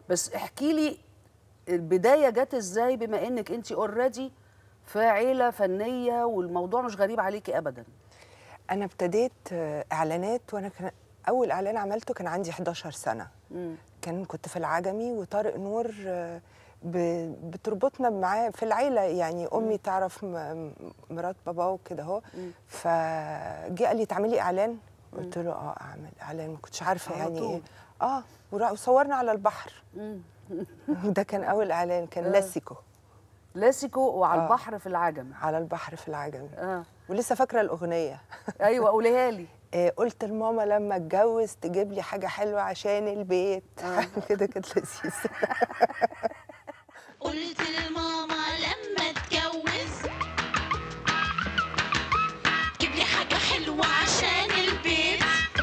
بس احكي لي البدايه جت ازاي بما انك انت اوريدي في عيله فنيه والموضوع مش غريب عليكي ابدا انا ابتديت آه، اعلانات وانا كان اول اعلان عملته كان عندي 11 سنه مم. كان كنت في العجمي وطارق نور آه، ب- بتربطنا معاه في العيله يعني امي تعرف م- مرات بابا وكده اهو مم. فجه قال لي تعملي اعلان قلت له اه اعمل اعلان ما كنتش عارفه على يعني طول. ايه اه ورا- وصورنا على البحر مم. ده كان اول اعلان كان آه. لاسيكو لاسيكو وعلى آه. البحر في العجم على البحر في العجمي اه ولسه فاكره الاغنيه ايوه قوليها لي آه، قلت لماما لما اتجوز تجيب لي حاجه حلوه عشان البيت كده كانت لذيذه قلت لماما لما اتجوز جيب لي حاجة حلوة عشان البيت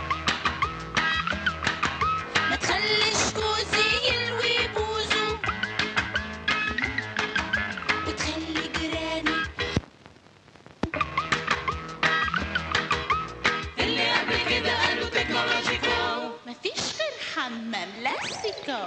ما تخليش جوزي يلوي بوزه وتخلي جيراني اللي قبل كده قالوا تكنولوجيكو مفيش في الحمام لاسيكو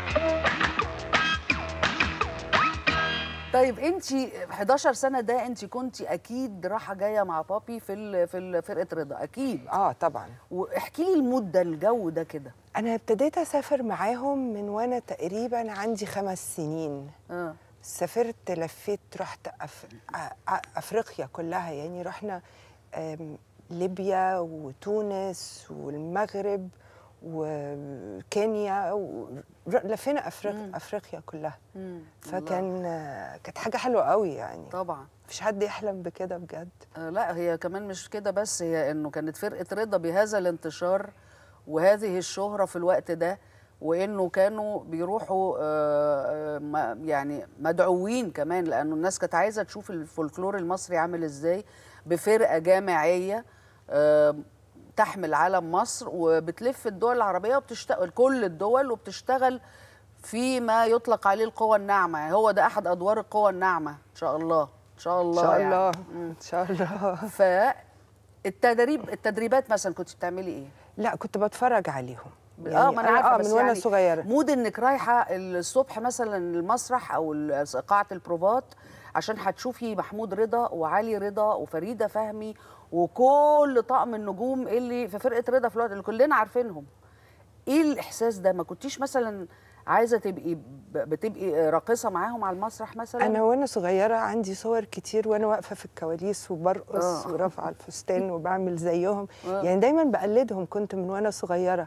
طيب انت 11 سنه ده انت كنت اكيد رايحه جايه مع بابي في ال في ال- فرقه رضا اكيد اه طبعا واحكي لي المود ده الجو ده كده انا ابتديت اسافر معاهم من وانا تقريبا عندي خمس سنين اه سافرت لفيت رحت أف... أ- أ- افريقيا كلها يعني رحنا آم، ليبيا وتونس والمغرب وكينيا و... ر- لفينا أفريق... افريقيا كلها مم. فكان آه، كانت حاجه حلوه قوي يعني طبعا مفيش حد يحلم بكده بجد آه لا هي كمان مش كده بس هي انه كانت فرقه رضا بهذا الانتشار وهذه الشهره في الوقت ده وانه كانوا بيروحوا آه آه ما- يعني مدعوين كمان لانه الناس كانت عايزه تشوف الفولكلور المصري عامل ازاي بفرقه جامعيه آه تحمل علم مصر وبتلف الدول العربيه وبتشتغل كل الدول وبتشتغل فيما يطلق عليه القوى الناعمه يعني هو ده احد ادوار القوى الناعمه ان شاء الله ان شاء ان الله شاء يعني. الله ان شاء الله فالتدريب التدريبات مثلا كنت بتعملي ايه؟ لا كنت بتفرج عليهم اه ما انا عارفه اه بس من وانا يعني صغيره مود انك رايحه الصبح مثلا المسرح او ال- قاعه البروفات عشان هتشوفي محمود رضا وعلي رضا وفريده فهمي وكل طقم النجوم اللي في فرقه رضا في الوقت اللي كلنا عارفينهم ايه الاحساس ده ما كنتيش مثلا عايزه تبقي ب- بتبقي راقصه معاهم على المسرح مثلا انا وانا صغيره عندي صور كتير وانا واقفه في الكواليس وبرقص آه. ورافعه الفستان وبعمل زيهم آه. يعني دايما بقلدهم كنت من وانا صغيره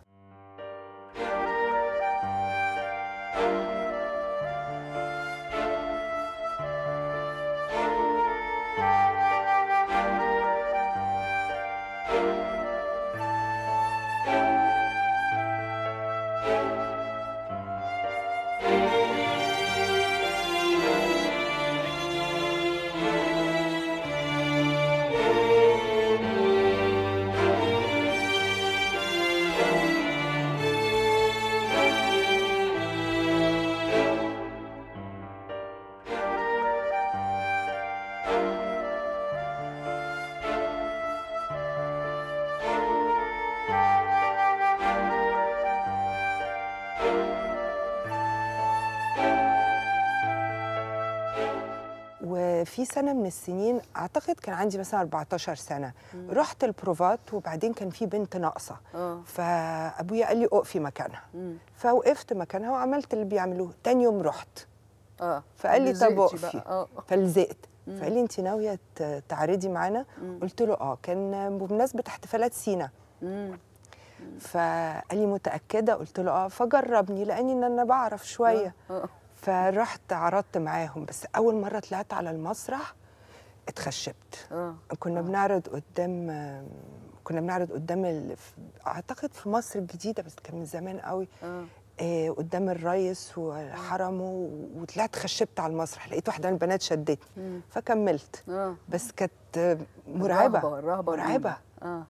وفي سنه من السنين اعتقد كان عندي مثلا 14 سنه رحت البروفات وبعدين كان في بنت ناقصه اه فابويا قال لي اقفي مكانها مم. فوقفت مكانها وعملت اللي بيعملوه تاني يوم رحت اه فقال لي طب لزقتي اقفي بقى. اه فلزقت فقال لي انت ناويه ت- تعرضي معانا قلت له اه كان بمناسبه احتفالات سينا مم. فقال لي متاكده قلت له اه فجربني لاني ان انا بعرف شويه آه. فرحت عرضت معاهم بس اول مره طلعت على المسرح اتخشبت اه كنا بنعرض قدام كنا بنعرض قدام ال... اعتقد في مصر الجديده بس كان من زمان قوي اه آه، قدام الريس وحرمه وطلعت خشبت على المسرح لقيت واحده من البنات شدتني مم. فكملت اه بس كانت آه، مرعبه الرهبة- الرهبة مرعبه اه